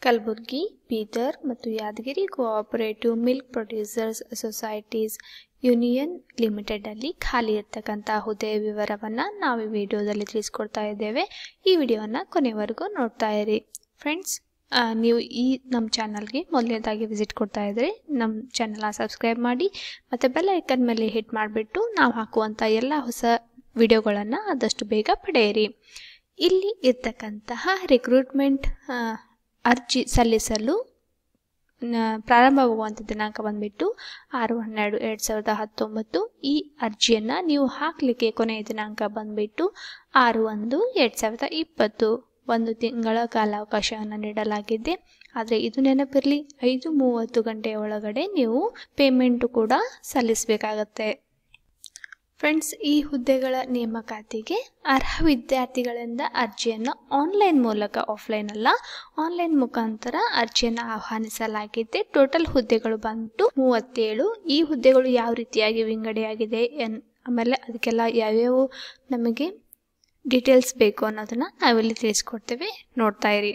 ಕಲಬುರಗಿ ಬೀದರ್ ಮತ್ತು Yadgir cooperative milk producers societies union ಲಿಮಿಟೆಡಲ್ಲಿ ಖಾಲಿ ಇರ್ತಕ್ಕಂಥ ಹುದ್ದೆಯ ವಿವರವನ್ನು ನಾವು ಈ ವಿಡಿಯೋದಲ್ಲಿ ತಿಳಿಸ್ಕೊಡ್ತಾ ಇದ್ದೇವೆ ಈ ವಿಡಿಯೋವನ್ನು ಕೊನೆವರೆಗೂ ನೋಡ್ತಾ ಇರಿ ಫ್ರೆಂಡ್ಸ್ ನೀವು ಈ ನಮ್ಮ ಚಾನಲ್ಗೆ ಮೊದಲನೇದಾಗಿ ವಿಸಿಟ್ ಕೊಡ್ತಾ ಇದ್ದರೆ ನಮ್ಮ ಚಾನಲ್ನ ಸಬ್ಸ್ಕ್ರೈಬ್ ಮಾಡಿ ಮತ್ತು ಬೆಲ್ ಐಕನ್ ಮೇಲೆ ಹಿಟ್ ಮಾಡಿಬಿಟ್ಟು ನಾವು ಹಾಕುವಂಥ ಎಲ್ಲ ಹೊಸ ವಿಡಿಯೋಗಳನ್ನು ಆದಷ್ಟು ಬೇಗ ಪಡೆಯಿರಿ ಇಲ್ಲಿ ಇರ್ತಕ್ಕಂತಹ ರಿಕ್ರೂಟ್ಮೆಂಟ್ ಅರ್ಜಿ ಸಲ್ಲಿಸಲು ಪ್ರಾರಂಭವಾಗುವಂಥ ದಿನಾಂಕ ಬಂದುಬಿಟ್ಟು ಆರು ಹನ್ನೆರಡು ಎರಡು ಸಾವಿರದ ಹತ್ತೊಂಬತ್ತು ಈ ಅರ್ಜಿಯನ್ನು ನೀವು ಹಾಕಲಿಕ್ಕೆ ಕೊನೆಯ ದಿನಾಂಕ ಬಂದುಬಿಟ್ಟು ಆರು ಒಂದು ಎರಡು ಸಾವಿರದ ಇಪ್ಪತ್ತು ಒಂದು ತಿಂಗಳ ಕಾಲಾವಕಾಶವನ್ನು ನೀಡಲಾಗಿದೆ ಆದರೆ ಇದು ನೆನಪಿರಲಿ ಐದು ಮೂವತ್ತು ಗಂಟೆಯ ಒಳಗಡೆ ನೀವು ಪೇಮೆಂಟು ಕೂಡ ಸಲ್ಲಿಸಬೇಕಾಗತ್ತೆ ಫ್ರೆಂಡ್ಸ್ ಈ ಹುದ್ದೆಗಳ ನೇಮಕಾತಿಗೆ ಅರ್ಹ ವಿದ್ಯಾರ್ಥಿಗಳಿಂದ ಅರ್ಜಿಯನ್ನು ಆನ್ಲೈನ್ ಮೂಲಕ ಆಫ್ಲೈನ್ ಅಲ್ಲ ಆನ್ಲೈನ್ ಮುಖಾಂತರ ಅರ್ಜಿಯನ್ನು ಆಹ್ವಾನಿಸಲಾಗಿದೆ ಟೋಟಲ್ ಹುದ್ದೆಗಳು ಬಂದು ಮೂವತ್ತೇಳು ಈ ಹುದ್ದೆಗಳು ಯಾವ ರೀತಿಯಾಗಿ ವಿಂಗಡೆಯಾಗಿದೆ ಎನ್ ಆಮೇಲೆ ಅದಕ್ಕೆಲ್ಲ ಯಾವ್ಯಾವ ನಮಗೆ ಡೀಟೇಲ್ಸ್ ಬೇಕು ಅನ್ನೋದನ್ನು ನಾವಿಲ್ಲಿ ತಿಳಿಸ್ಕೊಡ್ತೇವೆ ನೋಡ್ತಾ ಇರಿ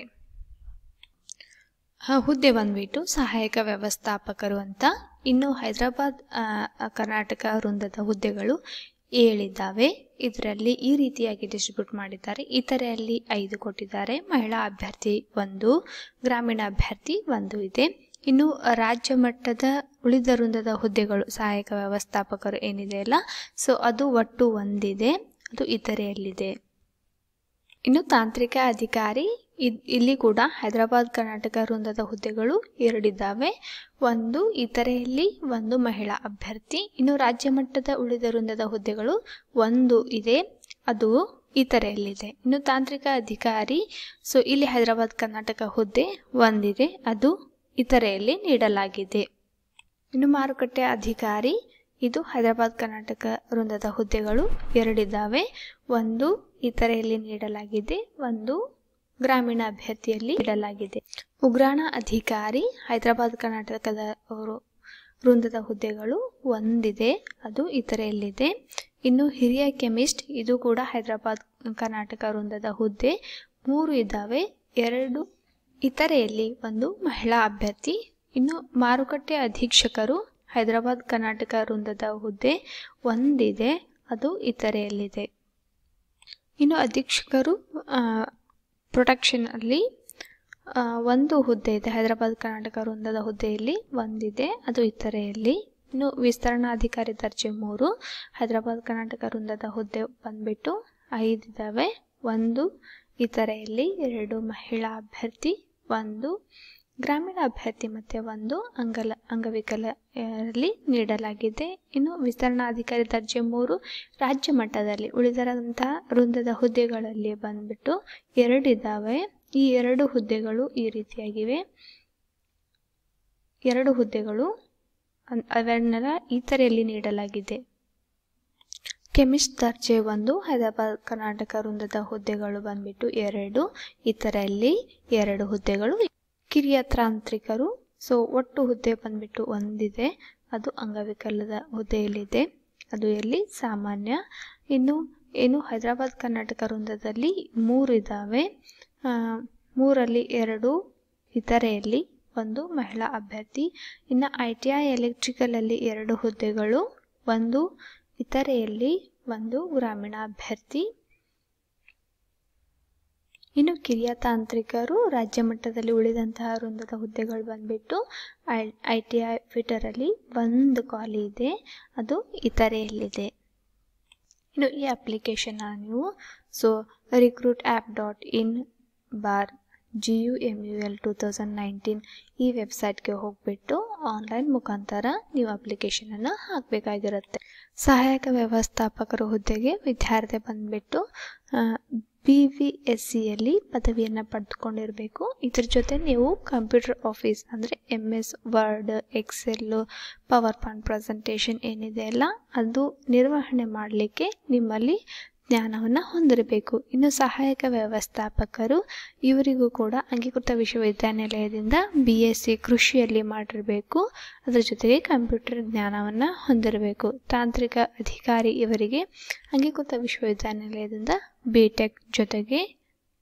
ಹುದ್ದೆ ಬಂದ್ಬಿಟ್ಟು ಸಹಾಯಕ ವ್ಯವಸ್ಥಾಪಕರು ಅಂತ ಇನ್ನು ಹೈದರಾಬಾದ್ ಕರ್ನಾಟಕ ವೃಂದದ ಹುದ್ದೆಗಳು ಏಳಿದ್ದಾವೆ ಇದರಲ್ಲಿ ಈ ರೀತಿಯಾಗಿ ಡಿಸ್ಟ್ರಿಬ್ಯೂಟ್ ಮಾಡಿದ್ದಾರೆ ಇತರೆಯಲ್ಲಿ ಐದು ಕೊಟ್ಟಿದ್ದಾರೆ ಮಹಿಳಾ ಅಭ್ಯರ್ಥಿ ಒಂದು ಗ್ರಾಮೀಣ ಅಭ್ಯರ್ಥಿ ಒಂದು ಇದೆ ಇನ್ನು ರಾಜ್ಯ ಮಟ್ಟದ ಉಳಿದ ವೃಂದದ ಹುದ್ದೆಗಳು ಸಹಾಯಕ ವ್ಯವಸ್ಥಾಪಕರು ಏನಿದೆ ಅಲ್ಲ ಸೊ ಅದು ಒಟ್ಟು ಒಂದಿದೆ ಅದು ಇತರೆಯಲ್ಲಿದೆ ಇನ್ನು ತಾಂತ್ರಿಕ ಅಧಿಕಾರಿ ಇಲ್ಲಿ ಕೂಡ ಹೈದರಾಬಾದ್ ಕರ್ನಾಟಕ ವೃಂದದ ಹುದ್ದೆಗಳು ಎರಡಿದ್ದಾವೆ ಒಂದು ಇತರೆಯಲ್ಲಿ ಒಂದು ಮಹಿಳಾ ಅಭ್ಯರ್ಥಿ ಇನ್ನು ರಾಜ್ಯ ಮಟ್ಟದ ಉಳಿದ ವೃಂದದ ಹುದ್ದೆಗಳು ಒಂದು ಇದೆ ಅದು ಇತರೆಯಲ್ಲಿದೆ ಇನ್ನು ತಾಂತ್ರಿಕ ಅಧಿಕಾರಿ ಸೊ ಇಲ್ಲಿ ಹೈದರಾಬಾದ್ ಕರ್ನಾಟಕ ಹುದ್ದೆ ಒಂದಿದೆ ಅದು ಇತರೆಯಲ್ಲಿ ನೀಡಲಾಗಿದೆ ಇನ್ನು ಮಾರುಕಟ್ಟೆ ಅಧಿಕಾರಿ ಇದು ಹೈದರಾಬಾದ್ ಕರ್ನಾಟಕ ವೃಂದದ ಹುದ್ದೆಗಳು ಎರಡಿದ್ದಾವೆ ಒಂದು ಇತರೆಯಲ್ಲಿ ನೀಡಲಾಗಿದೆ ಒಂದು ಗ್ರಾಮೀಣ ಅಭ್ಯರ್ಥಿಯಲ್ಲಿ ನೀಡಲಾಗಿದೆ ಉಗ್ರಾಣ ಅಧಿಕಾರಿ ಹೈದರಾಬಾದ್ ಕರ್ನಾಟಕದ ವೃಂದದ ಹುದ್ದೆಗಳು ಒಂದಿದೆ ಅದು ಇತರೆಯಲ್ಲಿದೆ ಇನ್ನು ಹಿರಿಯ ಕೆಮಿಸ್ಟ್ ಇದು ಕೂಡ ಹೈದರಾಬಾದ್ ಕರ್ನಾಟಕ ವೃಂದದ ಹುದ್ದೆ ಮೂರು ಇದ್ದಾವೆ ಎರಡು ಇತರೆಯಲ್ಲಿ ಒಂದು ಮಹಿಳಾ ಅಭ್ಯರ್ಥಿ ಇನ್ನು ಮಾರುಕಟ್ಟೆ ಅಧೀಕ್ಷಕರು ಹೈದರಾಬಾದ್ ಕರ್ನಾಟಕ ವೃಂದದ ಹುದ್ದೆ ಒಂದಿದೆ ಅದು ಇತರೆಯಲ್ಲಿದೆ ಇನ್ನು ಅಧೀಕ್ಷಕರು ಪ್ರೊಟೆಕ್ಷನಲ್ಲಿ ಒಂದು ಹುದ್ದೆ ಇದೆ ಹೈದರಾಬಾದ್ ಕರ್ನಾಟಕ ವೃಂದದ ಹುದ್ದೆಯಲ್ಲಿ ಒಂದಿದೆ ಅದು ಇತರೆಯಲ್ಲಿ ಇನ್ನು ವಿಸ್ತರಣಾಧಿಕಾರಿ ದರ್ಜೆ ಮೂರು ಹೈದರಾಬಾದ್ ಕರ್ನಾಟಕ ವೃಂದದ ಹುದ್ದೆ ಬಂದ್ಬಿಟ್ಟು ಐದಿದ್ದಾವೆ ಒಂದು ಇತರೆಯಲ್ಲಿ ಎರಡು ಮಹಿಳಾ ಅಭ್ಯರ್ಥಿ ಒಂದು ಗ್ರಾಮೀಣ ಅಭ್ಯರ್ಥಿ ಮತ್ತು ಒಂದು ಅಂಗಲ ಅಂಗವಿಕಲರಲ್ಲಿ ನೀಡಲಾಗಿದೆ ಇನ್ನು ವಿಸ್ತರಣಾಧಿಕಾರಿ ದರ್ಜೆ ಮೂರು ರಾಜ್ಯ ಮಟ್ಟದಲ್ಲಿ ಉಳಿದರಂತಹ ವೃಂದದ ಹುದ್ದೆಗಳಲ್ಲಿ ಬಂದ್ಬಿಟ್ಟು ಎರಡಿದ್ದಾವೆ ಈ ಎರಡು ಹುದ್ದೆಗಳು ಈ ರೀತಿಯಾಗಿವೆ ಎರಡು ಹುದ್ದೆಗಳು ಅವನ್ನೆಲ್ಲ ಇತರೆಯಲ್ಲಿ ನೀಡಲಾಗಿದೆ ಕೆಮಿಸ್ಟ್ ದರ್ಜೆ ಒಂದು ಹೈದರಾಬಾದ್ ಕರ್ನಾಟಕ ವೃಂದದ ಹುದ್ದೆಗಳು ಬಂದ್ಬಿಟ್ಟು ಎರಡು ಇತರೆಯಲ್ಲಿ ಎರಡು ಹುದ್ದೆಗಳು ಕಿರಿಯ ತಾಂತ್ರಿಕರು ಸೊ ಒಟ್ಟು ಹುದ್ದೆ ಬಂದ್ಬಿಟ್ಟು ಒಂದಿದೆ ಅದು ಅಂಗವಿಕಲದ ಹುದ್ದೆಯಲ್ಲಿದೆ ಅದು ಎಲ್ಲಿ ಸಾಮಾನ್ಯ ಇನ್ನು ಏನು ಹೈದರಾಬಾದ್ ಕರ್ನಾಟಕ ವೃಂದದಲ್ಲಿ ಮೂರು ಇದ್ದಾವೆ ಮೂರಲ್ಲಿ ಎರಡು ಇತರೆಯಲ್ಲಿ ಒಂದು ಮಹಿಳಾ ಅಭ್ಯರ್ಥಿ ಇನ್ನು ಐ ಟಿ ಐ ಎಲೆಕ್ಟ್ರಿಕಲಲ್ಲಿ ಎರಡು ಹುದ್ದೆಗಳು ಒಂದು ಇತರೆಯಲ್ಲಿ ಒಂದು ಗ್ರಾಮೀಣ ಅಭ್ಯರ್ಥಿ ಇನ್ನು ಕಿರಿಯ ತಾಂತ್ರಿಕರು ರಾಜ್ಯ ಮಟ್ಟದಲ್ಲಿ ಉಳಿದಂತಹ ವೃಂದದ ಹುದ್ದೆಗಳು ಬಂದ್ಬಿಟ್ಟು ಐ ಐ ಟಿ ಐ ಫಿಟರಲ್ಲಿ ಒಂದು ಖಾಲಿ ಇದೆ ಅದು ಇತರೆಯಲ್ಲಿದೆ ಇನ್ನು ಈ ಅಪ್ಲಿಕೇಶನ್ನ ನೀವು so recruit app dot in bar G U M U L two thousand nineteen ಈ ವೆಬ್ಸೈಟ್ಗೆ ಹೋಗಿಬಿಟ್ಟು ಆನ್ಲೈನ್ ಮುಖಾಂತರ ನೀವು ಅಪ್ಲಿಕೇಶನನ್ನು ಹಾಕಬೇಕಾಗಿರುತ್ತೆ ಸಹಾಯಕ ವ್ಯವಸ್ಥಾಪಕರ ಹುದ್ದೆಗೆ ವಿದ್ಯಾರ್ಥಿ ಬಂದುಬಿಟ್ಟು ಬಿ ವಿ ಎಸ್ ಸಿಯಲ್ಲಿ ಪದವಿಯನ್ನು ಪಡೆದುಕೊಂಡಿರಬೇಕು ಇದ್ರ ಜೊತೆ ನೀವು ಕಂಪ್ಯೂಟರ್ ಆಫೀಸ್ ಅಂದರೆ M S word excel power point presentation ಏನಿದೆ ಅಲ್ಲ ಅದು ನಿರ್ವಹಣೆ ಮಾಡಲಿಕ್ಕೆ ನಿಮ್ಮಲ್ಲಿ ಜ್ಞಾನವನ್ನು ಹೊಂದಿರಬೇಕು ಇನ್ನು ಸಹಾಯಕ ವ್ಯವಸ್ಥಾಪಕರು ಇವರಿಗೂ ಕೂಡ ಅಂಗೀಕೃತ ವಿಶ್ವವಿದ್ಯಾನಿಲಯದಿಂದ ಬಿ ಎಸ್ ಸಿ ಕೃಷಿಯಲ್ಲಿ ಮಾಡಿರಬೇಕು ಅದರ ಜೊತೆಗೆ ಕಂಪ್ಯೂಟರ್ ಜ್ಞಾನವನ್ನು ಹೊಂದಿರಬೇಕು ತಾಂತ್ರಿಕ ಅಧಿಕಾರಿ ಇವರಿಗೆ ಅಂಗೀಕೃತ ವಿಶ್ವವಿದ್ಯಾನಿಲಯದಿಂದ ಬಿ ಟೆಕ್ ಜೊತೆಗೆ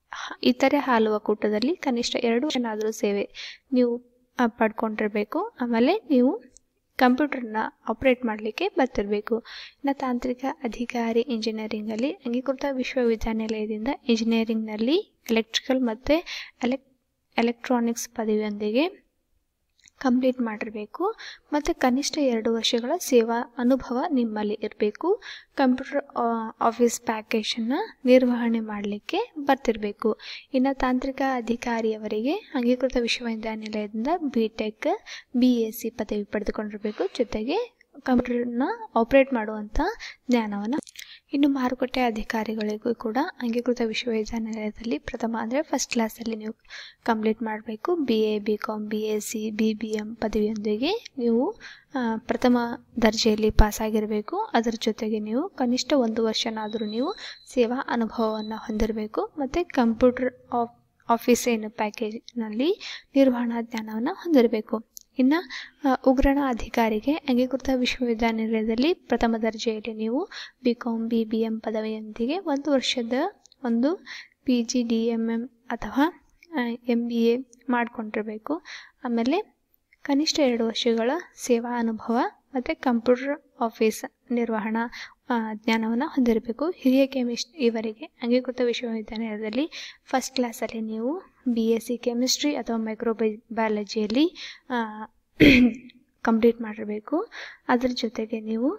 ಹ- ಇತರೆ ಹಾಲು ಒಕ್ಕೂಟದಲ್ಲಿ ಕನಿಷ್ಠ ಎರಡು ವರ್ಷನಾದರೂ ಸೇವೆ ನೀವು ಆ, ಪಡ್ಕೊಂಡಿರಬೇಕು ಆಮೇಲೆ ನೀವು ಕಂಪ್ಯೂಟರ್ನ ಆಪ್ರೇಟ್ ಮಾಡಲಿಕ್ಕೆ ಬರ್ತಿರಬೇಕು ಇನ್ನು ತಾಂತ್ರಿಕ ಅಧಿಕಾರಿ ಇಂಜಿನಿಯರಿಂಗಲ್ಲಿ ಅಂಗೀಕೃತ ವಿಶ್ವವಿದ್ಯಾನಿಲಯದಿಂದ ಇಂಜಿನಿಯರಿಂಗ್ನಲ್ಲಿ ಎಲೆಕ್ಟ್ರಿಕಲ್ ಮತ್ತು ಎಲೆಕ್ ಎಲೆಕ್ಟ್ರಾನಿಕ್ಸ್ ಪದವಿಯೊಂದಿಗೆ ಕಂಪ್ಲೀಟ್ ಮಾಡಿರಬೇಕು ಮತ್ತು ಕನಿಷ್ಠ ಎರಡು ವರ್ಷಗಳ ಸೇವಾ ಅನುಭವ ನಿಮ್ಮಲ್ಲಿ ಇರಬೇಕು ಕಂಪ್ಯೂಟರ್ ಆಫೀಸ್ ಪ್ಯಾಕೇಜನ್ನು ನಿರ್ವಹಣೆ ಮಾಡಲಿಕ್ಕೆ ಬರ್ತಿರಬೇಕು ಇನ್ನು ತಾಂತ್ರಿಕ ಅಧಿಕಾರಿಯವರಿಗೆ ಅಂಗೀಕೃತ ವಿಶ್ವವಿದ್ಯಾನಿಲಯದಿಂದ B tech B S C ಪದವಿ ಪಡೆದುಕೊಂಡಿರಬೇಕು ಜೊತೆಗೆ ಕಂಪ್ಯೂಟರ್ನ ಆಪ್ರೇಟ್ ಮಾಡುವಂಥ ಜ್ಞಾನವನ್ನು ಇನ್ನು ಮಾರುಕಟ್ಟೆ ಅಧಿಕಾರಿಗಳಿಗೂ ಕೂಡ ಅಂಗೀಕೃತ ವಿಶ್ವವಿದ್ಯಾನಿಲಯದಲ್ಲಿ ಪ್ರಥಮ ಅಂದರೆ ಫಸ್ಟ್ ಕ್ಲಾಸಲ್ಲಿ ನೀವು ಕಂಪ್ಲೀಟ್ ಮಾಡಬೇಕು B A B com B S C B B M ಪದವಿಯೊಂದಿಗೆ ನೀವು ಆ, ಪ್ರಥಮ ದರ್ಜೆಯಲ್ಲಿ ಪಾಸಾಗಿರಬೇಕು ಅದರ ಜೊತೆಗೆ ನೀವು ಕನಿಷ್ಠ ಒಂದು ವರ್ಷನಾದರೂ ನೀವು ಸೇವಾ ಅನುಭವವನ್ನು ಹೊಂದಿರಬೇಕು ಮತ್ತು ಕಂಪ್ಯೂಟರ್ ಆಫ್ ಆಫೀಸ್ ಏನು ಪ್ಯಾಕೇಜ್ನಲ್ಲಿ ನಿರ್ವಹಣಾ ಜ್ಞಾನವನ್ನು ಹೊಂದಿರಬೇಕು ಇನ್ನು ಆ, ಉಗ್ರಾಣ ಅಧಿಕಾರಿಗೆ ಅಂಗೀಕೃತ ವಿಶ್ವವಿದ್ಯಾನಿಲಯದಲ್ಲಿ ಪ್ರಥಮ ದರ್ಜೆಯಲ್ಲಿ ನೀವು B com B B M ಪದವಿಯೊಂದಿಗೆ ಒಂದು ವರ್ಷದ ಒಂದು P G D M M ಅಥವಾ ಎಮ್ ಬಿ ಎ ಮಾಡಿಕೊಂಡಿರಬೇಕು ಆಮೇಲೆ ಕನಿಷ್ಠ ಎರಡು ವರ್ಷಗಳ ಸೇವಾ ಅನುಭವ ಮತ್ತು ಕಂಪ್ಯೂಟರ್ ಆಫೀಸ್ ನಿರ್ವಹಣಾ ಜ್ಞಾನವನ್ನು ಹೊಂದಿರಬೇಕು ಹಿರಿಯ ಕೆಮಿಸ್ಟ್ ಇವರಿಗೆ ಅಂಗೀಕೃತ ವಿಶ್ವವಿದ್ಯಾನಿಲಯದಲ್ಲಿ ಫಸ್ಟ್ ಕ್ಲಾಸಲ್ಲಿ ನೀವು ಬಿ ಎಸ್ ಸಿ ಕೆಮಿಸ್ಟ್ರಿ ಅಥವಾ ಮೈಕ್ರೋಬೈ ಬಯಾಲಜಿಯಲ್ಲಿ ಕಂಪ್ಲೀಟ್ ಮಾಡಿರಬೇಕು ಅದರ ಜೊತೆಗೆ ನೀವು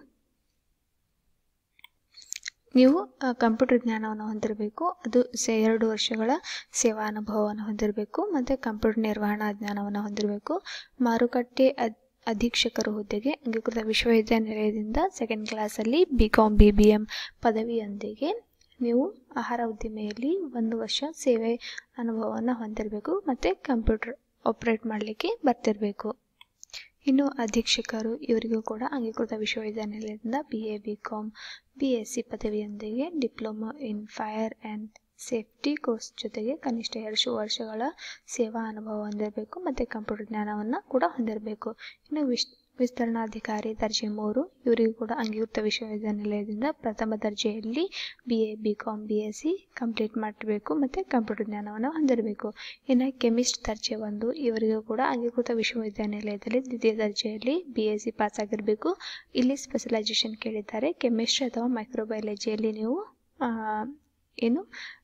ನೀವು ಕಂಪ್ಯೂಟರ್ ಜ್ಞಾನವನ್ನು ಹೊಂದಿರಬೇಕು ಅದು ಸೆ ಎರಡು ವರ್ಷಗಳ ಸೇವಾ ಅನುಭವವನ್ನು ಹೊಂದಿರಬೇಕು ಮತ್ತು ಕಂಪ್ಯೂಟರ್ ನಿರ್ವಹಣಾ ಜ್ಞಾನವನ್ನು ಹೊಂದಿರಬೇಕು ಮಾರುಕಟ್ಟೆ ಅದ್ ಅಧೀಕ್ಷಕರ ಹುದ್ದೆಗೆ ಅಂಗೀಕೃತ ವಿಶ್ವವಿದ್ಯಾನಿಲಯದಿಂದ ಸೆಕೆಂಡ್ ಕ್ಲಾಸಲ್ಲಿ B com B B M ಪದವಿಯೊಂದಿಗೆ ನೀವು ಆಹಾರ ಉದ್ದಿಮೆಯಲ್ಲಿ ಒಂದು ವರ್ಷ ಸೇವೆ ಅನುಭವವನ್ನು ಹೊಂದಿರಬೇಕು ಮತ್ತು ಕಂಪ್ಯೂಟರ್ ಆಪ್ರೇಟ್ ಮಾಡಲಿಕ್ಕೆ ಬರ್ತಿರಬೇಕು ಇನ್ನು ಅಧೀಕ್ಷಕರು ಇವರಿಗೂ ಕೂಡ ಅಂಗೀಕೃತ ವಿಶ್ವವಿದ್ಯಾನಿಲಯದಿಂದ B A B com B S C ಪದವಿಯೊಂದಿಗೆ diploma in fire and safety course ಜೊತೆಗೆ ಕನಿಷ್ಠ ಎರಡು ವರ್ಷಗಳ ಸೇವಾ ಅನುಭವ ಹೊಂದಿರಬೇಕು ಮತ್ತು ಕಂಪ್ಯೂಟರ್ ಜ್ಞಾನವನ್ನು ಕೂಡ ಹೊಂದಿರಬೇಕು ಇನ್ನು ವಿಶ್ ವಿಸ್ತರಣಾಧಿಕಾರಿ ದರ್ಜೆ ಮೂರು ಇವರಿಗೂ ಕೂಡ ಅಂಗೀಕೃತ ವಿಶ್ವವಿದ್ಯಾನಿಲಯದಿಂದ ಪ್ರಥಮ ದರ್ಜೆಯಲ್ಲಿ B A B com B S C complete ಮಾಡಿರಬೇಕು ಮತ್ತು ಕಂಪ್ಯೂಟರ್ ಜ್ಞಾನವನ್ನು ಹೊಂದಿರಬೇಕು ಇನ್ನು ಕೆಮಿಸ್ಟ್ ದರ್ಜೆ ಒಂದು ಇವರಿಗೂ ಕೂಡ ಅಂಗೀಕೃತ ವಿಶ್ವವಿದ್ಯಾನಿಲಯದಲ್ಲಿ ದ್ವಿತೀಯ ದರ್ಜೆಯಲ್ಲಿ ಬಿ ಎಸ್ ಸಿ ಪಾಸ್ ಆಗಿರಬೇಕು ಇಲ್ಲಿ ಸ್ಪೆಷಲೈಸೇಷನ್ ಕೇಳಿದ್ದಾರೆ ಕೆಮಿಸ್ಟ್ರಿ ಅಥವಾ ಮೈಕ್ರೋಬಯಾಲಜಿಯಲ್ಲಿ ನೀವು ಆ, ಏನು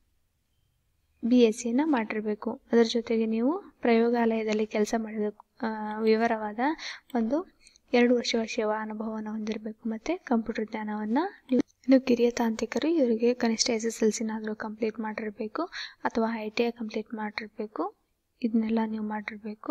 ಬಿ ಎಸ್ ಸಿಯನ್ನು ಮಾಡಿರಬೇಕು ಅದರ ಜೊತೆಗೆ ನೀವು ಪ್ರಯೋಗಾಲಯದಲ್ಲಿ ಕೆಲಸ ಮಾಡಿದ ಆ, ವಿವರವಾದ ಒಂದು ಎರಡು ವರ್ಷಗಳ ಸೇವಾ ಅನುಭವವನ್ನು ಹೊಂದಿರಬೇಕು ಮತ್ತು ಕಂಪ್ಯೂಟರ್ ಜ್ಞಾನವನ್ನು ನೀವು ಇನ್ನು ಕಿರಿಯ ತಾಂತ್ರಿಕರು ಇವರಿಗೆ ಕನಿಷ್ಠ ಎಸ್ ಎಸ್ ಎಲ್ ಸಿನಾದರೂ ಕಂಪ್ಲೀಟ್ ಮಾಡಿರಬೇಕು ಅಥವಾ ಐ ಟಿ ಐ ಕಂಪ್ಲೀಟ್ ಮಾಡಿರಬೇಕು ಇದನ್ನೆಲ್ಲ ನೀವು ಮಾಡಿರಬೇಕು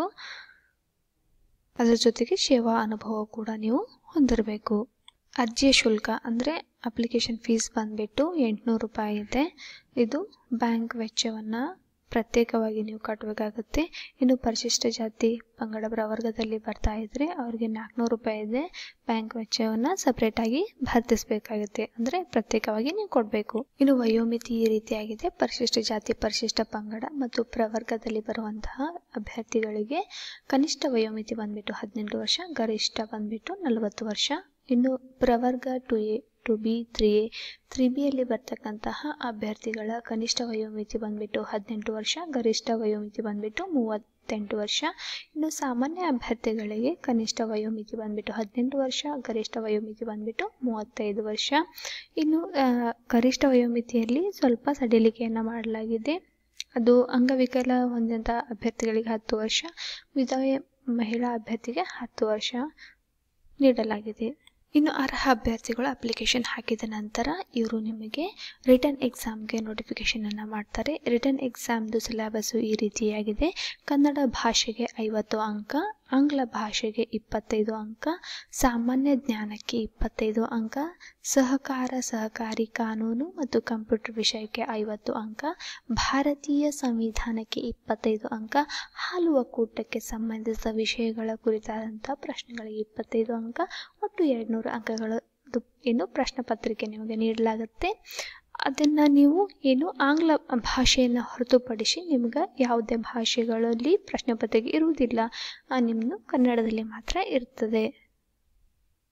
ಅದರ ಜೊತೆಗೆ ಸೇವಾ ಅನುಭವ ಕೂಡ ನೀವು ಹೊಂದಿರಬೇಕು ಅರ್ಜಿಯ ಶುಲ್ಕ ಅಂದರೆ ಅಪ್ಲಿಕೇಶನ್ ಫೀಸ್ ಬಂದುಬಿಟ್ಟು ಎಂಟುನೂರು ರೂಪಾಯಿ ಇದೆ ಇದು ಬ್ಯಾಂಕ್ ವೆಚ್ಚವನ್ನು ಪ್ರತ್ಯೇಕವಾಗಿ ನೀವು ಕಟ್ಟಬೇಕಾಗುತ್ತೆ ಇನ್ನು ಪರಿಶಿಷ್ಟ ಜಾತಿ ಪಂಗಡ ಪ್ರವರ್ಗದಲ್ಲಿ ಬರ್ತಾ ಇದ್ದರೆ ಅವ್ರಿಗೆ ನಾಲ್ಕುನೂರು ರೂಪಾಯಿ ಇದೆ ಬ್ಯಾಂಕ್ ವೆಚ್ಚವನ್ನು ಸಪ್ರೇಟಾಗಿ ಭರ್ತಿಸಬೇಕಾಗುತ್ತೆ ಅಂದರೆ ಪ್ರತ್ಯೇಕವಾಗಿ ನೀವು ಕೊಡಬೇಕು ಇನ್ನು ವಯೋಮಿತಿ ಈ ರೀತಿಯಾಗಿದೆ ಪರಿಶಿಷ್ಟ ಜಾತಿ ಪರಿಶಿಷ್ಟ ಪಂಗಡ ಮತ್ತು ಪ್ರವರ್ಗದಲ್ಲಿ ಬರುವಂತಹ ಅಭ್ಯರ್ಥಿಗಳಿಗೆ ಕನಿಷ್ಠ ವಯೋಮಿತಿ ಬಂದ್ಬಿಟ್ಟು ಹದಿನೆಂಟು ವರ್ಷ ಗರಿಷ್ಠ ಬಂದ್ಬಿಟ್ಟು ನಲವತ್ತು ವರ್ಷ ಇನ್ನು ಪ್ರವರ್ಗ two A two B three A three ಬಿಯಲ್ಲಿ ಬರ್ತಕ್ಕಂತಹ ಅಭ್ಯರ್ಥಿಗಳ ಕನಿಷ್ಠ ವಯೋಮಿತಿ ಬಂದ್ಬಿಟ್ಟು ಹದಿನೆಂಟು ವರ್ಷ ಗರಿಷ್ಠ ವಯೋಮಿತಿ ಬಂದ್ಬಿಟ್ಟು ಮೂವತ್ತೆಂಟು ವರ್ಷ ಇನ್ನು ಸಾಮಾನ್ಯ ಅಭ್ಯರ್ಥಿಗಳಿಗೆ ಕನಿಷ್ಠ ವಯೋಮಿತಿ ಬಂದ್ಬಿಟ್ಟು ಹದಿನೆಂಟು ವರ್ಷ ಗರಿಷ್ಠ ವಯೋಮಿತಿ ಬಂದ್ಬಿಟ್ಟು ಮೂವತ್ತೈದು ವರ್ಷ ಇನ್ನು ಆ, ಗರಿಷ್ಠ ವಯೋಮಿತಿಯಲ್ಲಿ ಸ್ವಲ್ಪ ಸಡಿಲಿಕೆಯನ್ನು ಮಾಡಲಾಗಿದೆ ಅದು ಅಂಗವಿಕಲ ಹೊಂದಿದಂಥ ಅಭ್ಯರ್ಥಿಗಳಿಗೆ ಹತ್ತು ವರ್ಷ ವಿಧವೆ ಮಹಿಳಾ ಅಭ್ಯರ್ಥಿಗೆ ಹತ್ತು ವರ್ಷ ನೀಡಲಾಗಿದೆ ಇನ್ನು ಅರ್ಹ ಅಭ್ಯರ್ಥಿಗಳು ಅಪ್ಲಿಕೇಶನ್ ಹಾಕಿದ ನಂತರ ಇವರು ನಿಮಗೆ ರಿಟರ್ನ್ ಎಕ್ಸಾಮ್ಗೆ ನೋಟಿಫಿಕೇಷನನ್ನು ಮಾಡ್ತಾರೆ ರಿಟರ್ನ್ ಎಕ್ಸಾಮ್ದು ಸಿಲೆಬಸ್ಸು ಈ ರೀತಿಯಾಗಿದೆ ಕನ್ನಡ ಭಾಷೆಗೆ ಐವತ್ತು ಅಂಕ ಆಂಗ್ಲ ಭಾಷೆಗೆ ಇಪ್ಪತ್ತೈದು ಅಂಕ ಸಾಮಾನ್ಯ ಜ್ಞಾನಕ್ಕೆ ಇಪ್ಪತ್ತೈದು ಅಂಕ ಸಹಕಾರ ಸಹಕಾರಿ ಕಾನೂನು ಮತ್ತು ಕಂಪ್ಯೂಟರ್ ವಿಷಯಕ್ಕೆ ಐವತ್ತು ಅಂಕ ಭಾರತೀಯ ಸಂವಿಧಾನಕ್ಕೆ ಇಪ್ಪತ್ತೈದು ಅಂಕ ಹಾಲು ಒಕ್ಕೂಟಕ್ಕೆ ಸಂಬಂಧಿಸಿದ ವಿಷಯಗಳ ಕುರಿತಾದಂಥ ಪ್ರಶ್ನೆಗಳಿಗೆ ಇಪ್ಪತ್ತೈದು ಅಂಕ ಒಟ್ಟು ಎರಡುನೂರು ಅಂಕಗಳು ಏನು ಪ್ರಶ್ನೆ ಪತ್ರಿಕೆ ನಿಮಗೆ ನೀಡಲಾಗುತ್ತೆ ಅದನ್ನು ನೀವು ಏನು ಆಂಗ್ಲ ಭಾಷೆಯನ್ನು ಹೊರತುಪಡಿಸಿ ನಿಮ್ಗೆ ಯಾವುದೇ ಭಾಷೆಗಳಲ್ಲಿ ಪ್ರಶ್ನೆ ಪತ್ರಿಕೆ ಇರುವುದಿಲ್ಲ ನಿಮ್ಮದು ಕನ್ನಡದಲ್ಲಿ ಮಾತ್ರ ಇರ್ತದೆ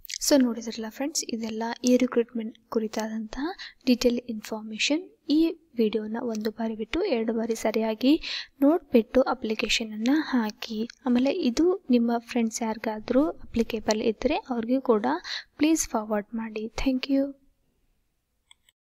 ಸೊ ನೋಡಿದ್ರಲ್ಲ ಫ್ರೆಂಡ್ಸ್ ಇದೆಲ್ಲ ಈ ರಿಕ್ರೂಟ್ಮೆಂಟ್ ಕುರಿತಾದಂತಹ ಡೀಟೇಲ್ ಇನ್ಫಾರ್ಮೇಷನ್ ಈ ವಿಡಿಯೋನ ಒಂದು ಬಾರಿ ಬಿಟ್ಟು ಎರಡು ಬಾರಿ ಸರಿಯಾಗಿ ನೋಡಿಬಿಟ್ಟು ಅಪ್ಲಿಕೇಶನನ್ನು ಹಾಕಿ ಆಮೇಲೆ ಇದು ನಿಮ್ಮ ಫ್ರೆಂಡ್ಸ್ ಯಾರಿಗಾದರೂ ಅಪ್ಲಿಕೇಬಲ್ ಇದ್ದರೆ ಅವ್ರಿಗೂ ಕೂಡ ಪ್ಲೀಸ್ ಫಾರ್ವರ್ಡ್ ಮಾಡಿ ಥ್ಯಾಂಕ್ ಯು